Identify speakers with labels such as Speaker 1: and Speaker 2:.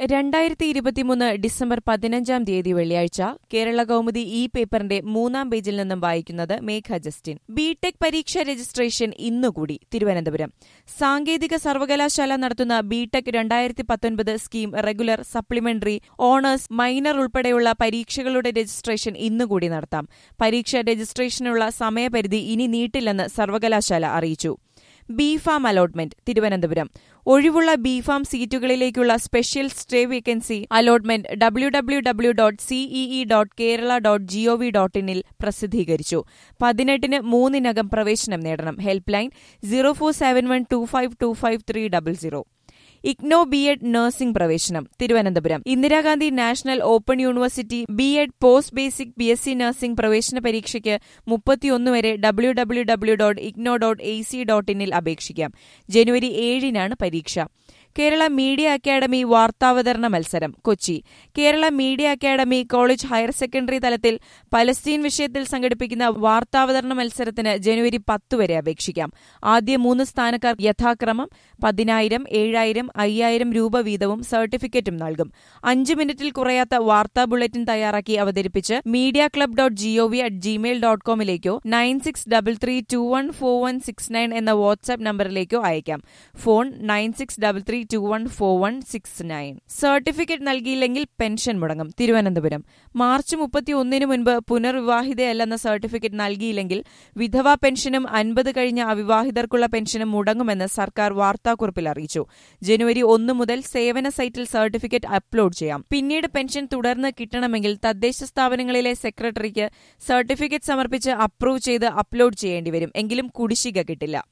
Speaker 1: രണ്ടായിരത്തി ഇരുപത്തിമൂന്ന് ഡിസംബർ പതിനഞ്ചാം തീയതി വെള്ളിയാഴ്ച കേരള കൗമുദി ഇ പേപ്പറിന്റെ മൂന്നാം പേജിൽ നിന്നും വായിക്കുന്നത് മേഘ ജസ്റ്റിൻ ബിടെക് പരീക്ഷ രജിസ്ട്രേഷൻ ഇന്നുകൂടി തിരുവനന്തപുരം സാങ്കേതിക സർവകലാശാല നടത്തുന്ന ബിടെക് രണ്ടായിരത്തി പത്തൊൻപത് scheme regular supplementary honours minor ഉൾപ്പെടെയുള്ള പരീക്ഷകളുടെ രജിസ്ട്രേഷൻ ഇന്നുകൂടി നടത്താം പരീക്ഷ രജിസ്ട്രേഷനുള്ള സമയപരിധി ഇനി നീട്ടില്ലെന്ന് സർവകലാശാല അറിയിച്ചു ബിഫാം അലോട്ട്മെന്റ് തിരുവനന്തപുരം ഒഴിവുള്ള ബിഫാം സീറ്റുകളിലേക്കുള്ള special stray vacancy allotment W W W dot CEE dot Kerala dot GOV dot ഇനിൽ പ്രസിദ്ധീകരിച്ചു പതിനെട്ടിന് മൂന്നിനകം പ്രവേശനം നേടണം helpline zero four seven one two five two five three double zero IGNOU B Ed nursing പ്രവേശനം Thiruvananthapuram Indira Gandhi national open university B Ed post basic B S C nursing പ്രവേശന പരീക്ഷയ്ക്ക് മുപ്പത്തിയൊന്ന് വരെ W W W dot IGNOU dot A C dot ഇനിൽ അപേക്ഷിക്കാം ജനുവരി ഏഴിനാണ് പരീക്ഷ Kerala media academy വാർത്താവതരണ മത്സരം Kochi Kerala media academy college higher secondary തലത്തിൽ പലസ്തീൻ വിഷയത്തിൽ സംഘടിപ്പിക്കുന്ന വാർത്താവതരണ മത്സരത്തിന് ജനുവരി പത്ത് വരെ അപേക്ഷിക്കാം ആദ്യ മൂന്ന് സ്ഥാനക്കാർ യഥാക്രമം പതിനായിരം ഏഴായിരം അയ്യായിരം രൂപ വീതവും സർട്ടിഫിക്കറ്റും നൽകും അഞ്ച് മിനിറ്റിൽ കുറയാത്ത വാർത്താ ബുള്ളറ്റിൻ തയ്യാറാക്കി അവതരിപ്പിച്ച് media club dot GOV at Gmail dot കോമിലേക്കോ nine six double three two one four one six nine എന്ന വാട്സ്ആപ്പ് നമ്പറിലേക്കോ അയക്കാം phone nine six double three two one four one six nine certificate നൽകിയില്ലെങ്കിൽ pension മുടങ്ങും Thiruvananthapuram March മുപ്പത്തി ഒന്നിന് മുൻപ് പുനർവിവാഹിതയല്ലെന്ന certificate നൽകിയില്ലെങ്കിൽ വിധവാ പെൻഷനും അൻപത് കഴിഞ്ഞ അവിവാഹിതർക്കുള്ള പെൻഷനും മുടങ്ങുമെന്ന് സർക്കാർ വാർത്താക്കുറിപ്പിൽ അറിയിച്ചു ജനുവരി ഒന്ന് മുതൽ സേവന സൈറ്റിൽ സർട്ടിഫിക്കറ്റ് അപ്ലോഡ് ചെയ്യാം പിന്നീട് പെൻഷൻ തുടർന്ന് കിട്ടണമെങ്കിൽ തദ്ദേശ സ്ഥാപനങ്ങളിലെ സെക്രട്ടറിക്ക് സർട്ടിഫിക്കറ്റ് സമർപ്പിച്ച് അപ്രൂവ് ചെയ്ത് അപ്ലോഡ് ചെയ്യേണ്ടി വരും എങ്കിലും കുടിശ്ശിക കിട്ടില്ല